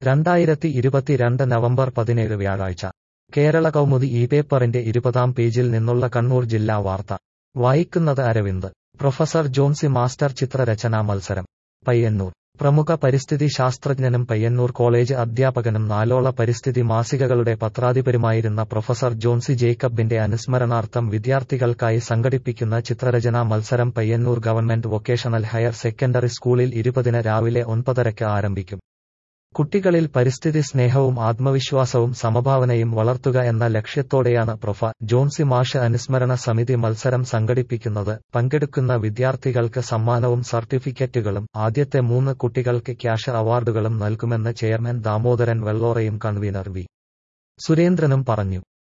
രണ്ടായിരത്തി ഇരുപത്തിരണ്ട് നവംബർ പതിനേഴ് വ്യാഴാഴ്ച കേരള കൗമുദി ഈ പേപ്പറിന്റെ ഇരുപതാം പേജിൽ നിന്നുള്ള കണ്ണൂർ ജില്ലാ വാർത്ത വായിക്കുന്നത് അരവിന്ദ് പ്രൊഫസർ ജോൺസി മാസ്റ്റർ ചിത്രരചനാ മത്സരം പയ്യന്നൂർ പ്രമുഖ പരിസ്ഥിതി ശാസ്ത്രജ്ഞനും പയ്യന്നൂർ കോളേജ് അധ്യാപകനും നാലോള പരിസ്ഥിതി മാസികകളുടെ പത്രാധിപരുമായിരുന്ന പ്രൊഫസർ ജോൺസി ജേക്കബിന്റെ അനുസ്മരണാർത്ഥം വിദ്യാർത്ഥികൾക്കായി സംഘടിപ്പിക്കുന്ന ചിത്രരചനാ മത്സരം Payyanur government vocational higher secondary സ്കൂളിൽ ഇരുപതിന് രാവിലെ ഒൻപതരയ്ക്ക് ആരംഭിക്കും കുട്ടികളിൽ പരിസ്ഥിതി സ്നേഹവും ആത്മവിശ്വാസവും സമഭാവനയും വളർത്തുക എന്ന ലക്ഷ്യത്തോടെയാണ് പ്രൊഫ ജോൺസി മാഷ് അനുസ്മരണ സമിതി മത്സരം സംഘടിപ്പിക്കുന്നത് പങ്കെടുക്കുന്ന വിദ്യാർത്ഥികൾക്ക് സമ്മാനവും സർട്ടിഫിക്കറ്റുകളും ആദ്യത്തെ മൂന്ന് കുട്ടികൾക്ക് ക്യാഷ് അവാർഡുകളും നൽകുമെന്ന് ചെയർമാൻ ദാമോദരൻ വെള്ളോറയും കൺവീനർ വി സുരേന്ദ്രനും പറഞ്ഞു